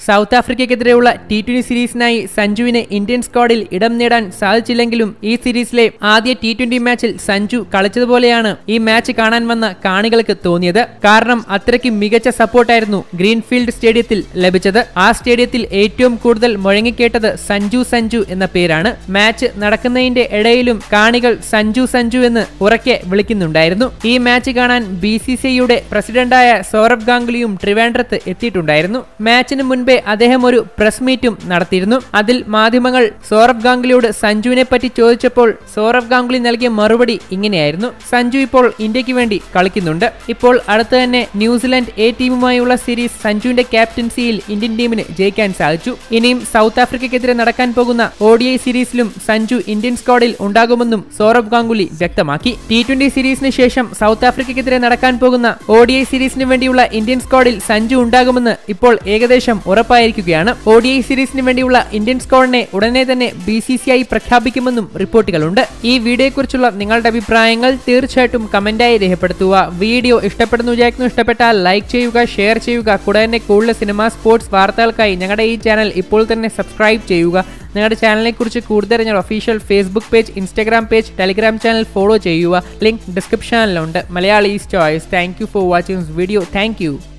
south ആഫ്രിക്കയ്ക്കെതിരെയുള്ള T twenty സീരീസിനായി സഞ്ജുവിന് ഇന്ത്യൻ സ്ക്വാഡിൽ ഇടം നേടാൻ സാധിച്ചില്ലെങ്കിലും ഈ സീരീസിലെ ആദ്യ ടി ട്വന്റി മാച്ചിൽ സഞ്ജു കളിച്ചതുപോലെയാണ് ഈ മാച്ച് കാണാൻ വന്ന കാണികൾക്ക് തോന്നിയത് കാരണം അത്രയ്ക്ക് മികച്ച സപ്പോർട്ടായിരുന്നു ഗ്രീൻഫീൽഡ് സ്റ്റേഡിയത്തിൽ ലഭിച്ചത് ആ സ്റ്റേഡിയത്തിൽ ഏറ്റവും കൂടുതൽ മുഴങ്ങിക്കേട്ടത് സഞ്ജു സഞ്ജു എന്ന പേരാണ് മാച്ച് നടക്കുന്നതിന്റെ ഇടയിലും കാണികൾ സഞ്ജു സഞ്ജു എന്ന് ഉറക്കെ വിളിക്കുന്നുണ്ടായിരുന്നു ഈ മാച്ച് കാണാൻ ബി സി സി ഐയുടെ പ്രസിഡന്റായ സൗരഭ് ഗാംഗുലിയും ട്രിവാൻഡ്രത്ത് എത്തിയിട്ടുണ്ടായിരുന്നു മാച്ചിന് മുൻപേ അദ്ദേഹം ഒരു പ്രസ് മീറ്റും നടത്തിയിരുന്നു അതിൽ മാധ്യമങ്ങൾ സൗരഭ് ഗാംഗുലിയോട് സഞ്ജുവിനെ പറ്റി ചോദിച്ചപ്പോൾ സൗരഭ് ഗാംഗുലി നൽകിയ മറുപടി ഇങ്ങനെയായിരുന്നു സഞ്ജു ഇപ്പോൾ ഇന്ത്യക്ക് വേണ്ടി കളിക്കുന്നുണ്ട് ഇപ്പോൾ അടുത്ത് തന്നെ ന്യൂസിലാൻഡ് എ ടീമുമായുള്ള സീരീസ് സഞ്ജുവിന്റെ ക്യാപ്റ്റൻസിയിൽ ഇന്ത്യൻ ടീമിന് ജയിക്കാൻ സാധിച്ചു ഇനിയും സൗത്ത് ആഫ്രിക്കയ്ക്കെതിരെ നടക്കാൻ പോകുന്ന ഒ ഡി ഐ സീരീസിലും സഞ്ജു ഇന്ത്യൻ സ്ക്വാഡിൽ ഉണ്ടാകുമെന്നും സൗരഭ് ഗാംഗുലി വ്യക്തമാക്കി ടി ട്വന്റി സീരീസിന് ശേഷം സൗത്ത് ആഫ്രിക്കയ്ക്കെതിരെ നടക്കാൻ പോകുന്ന ഒ ഡി ഐ സീരീസിന് വേണ്ടിയുള്ള ഇന്ത്യൻ സ്ക്വാഡിൽ സഞ്ജു ഉണ്ടാകുമെന്ന് ഇപ്പോൾ ഏകദേശം ഉറപ്പായിരിക്കുകയാണ് ഒ ഡി ഐ സീരീസിന് വേണ്ടിയുള്ള ഇന്ത്യൻ സ്ക്വാഡിനെ ഉടനെ തന്നെ ബി സി സി ഐ പ്രഖ്യാപിക്കുമെന്നും റിപ്പോർട്ടുകളുണ്ട് ഈ വീഡിയോയെക്കുറിച്ചുള്ള നിങ്ങളുടെ അഭിപ്രായങ്ങൾ തീർച്ചയായിട്ടും കമന്റായി രേഖപ്പെടുത്തുക വീഡിയോ ഇഷ്ടപ്പെടുന്നു വിചാരിക്കുന്നു ഇഷ്ടപ്പെട്ടാൽ ലൈക്ക് ചെയ്യുക ഷെയർ ചെയ്യുക കൂടെ തന്നെ കൂടുതൽ സിനിമ സ്പോർട്സ് വാർത്തകൾക്കായി ഞങ്ങളുടെ ഈ ചാനൽ ഇപ്പോൾ തന്നെ സബ്സ്ക്രൈബ് ചെയ്യുക ഞങ്ങളുടെ ചാനലിനെ കുറിച്ച് കൂടുതൽ ഞങ്ങളുടെ official Facebook page Instagram page Telegram channel follow ചെയ്യുക ലിങ്ക് ഡിസ്ക്രിപ്ഷനിലുണ്ട് Malayalees choice thank you for watching this video thank U